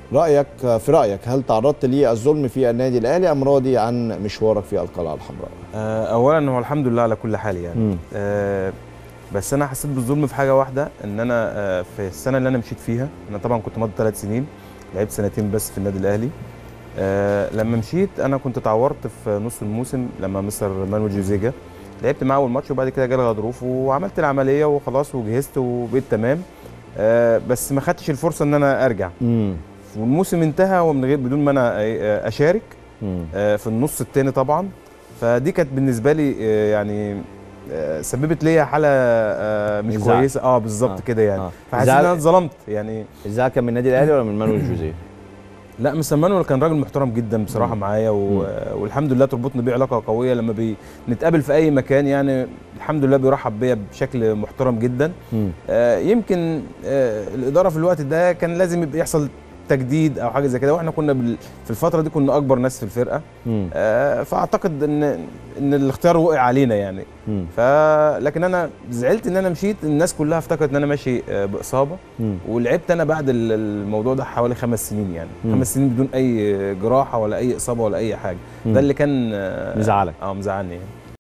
رايك في رايك هل تعرضت للظلم في النادي الاهلي ام راضي عن مشوارك في القلعه الحمراء آه، اولا هو الحمد لله على كل حال يعني مم. آه، بس انا حسيت بالظلم في حاجه واحده ان انا آه، في السنه اللي انا مشيت فيها انا طبعا كنت ماضي ثلاث سنين لعبت سنتين بس في النادي الاهلي آه، لما مشيت انا كنت اتعورت في نص الموسم لما مستر مانويل جوزيجا لعبت معاه اول ماتش وبعد كده جالي غضروف وعملت العمليه وخلاص وجهزت وبقيت تمام آه، بس ما خدتش الفرصه ان انا ارجع مم. والموسم انتهى ومن غير بدون ما انا آه، اشارك مم. آه، في النص الثاني طبعا فدي كانت بالنسبه لي آه، يعني آه، سببت ليا حاله آه، مش إنزعاج. كويسه اه بالظبط آه. كده يعني آه. فحسيت ان زعل- انا اتظلمت يعني الزعل كان من النادي الاهلي ولا من مانويل جوزيه؟ لا مستر مانويل كان راجل محترم جدا بصراحه مم. معايا و... مم. والحمد لله تربطني بيه علاقه قويه لما بنتقابل في اي مكان يعني الحمد لله بيرحب بيا بشكل محترم جدا مم. آه، يمكن آه، الاداره في الوقت ده كان لازم يبقى يحصل تجديد او حاجه زي كده واحنا كنا بال... في الفتره دي كنا اكبر ناس في الفرقه مم. آه، فاعتقد ان ان الاختيار وقع علينا يعني مم. ف لكن انا زعلت ان انا مشيت الناس كلها افتكرت ان انا ماشي آه، باصابه مم. ولعبت انا بعد ال- الموضوع ده حوالي خمس سنين يعني مم. خمس سنين بدون اي جراحه ولا اي اصابه ولا اي حاجه مم. ده اللي كان آه، مزعلك. اه مزعلني يعني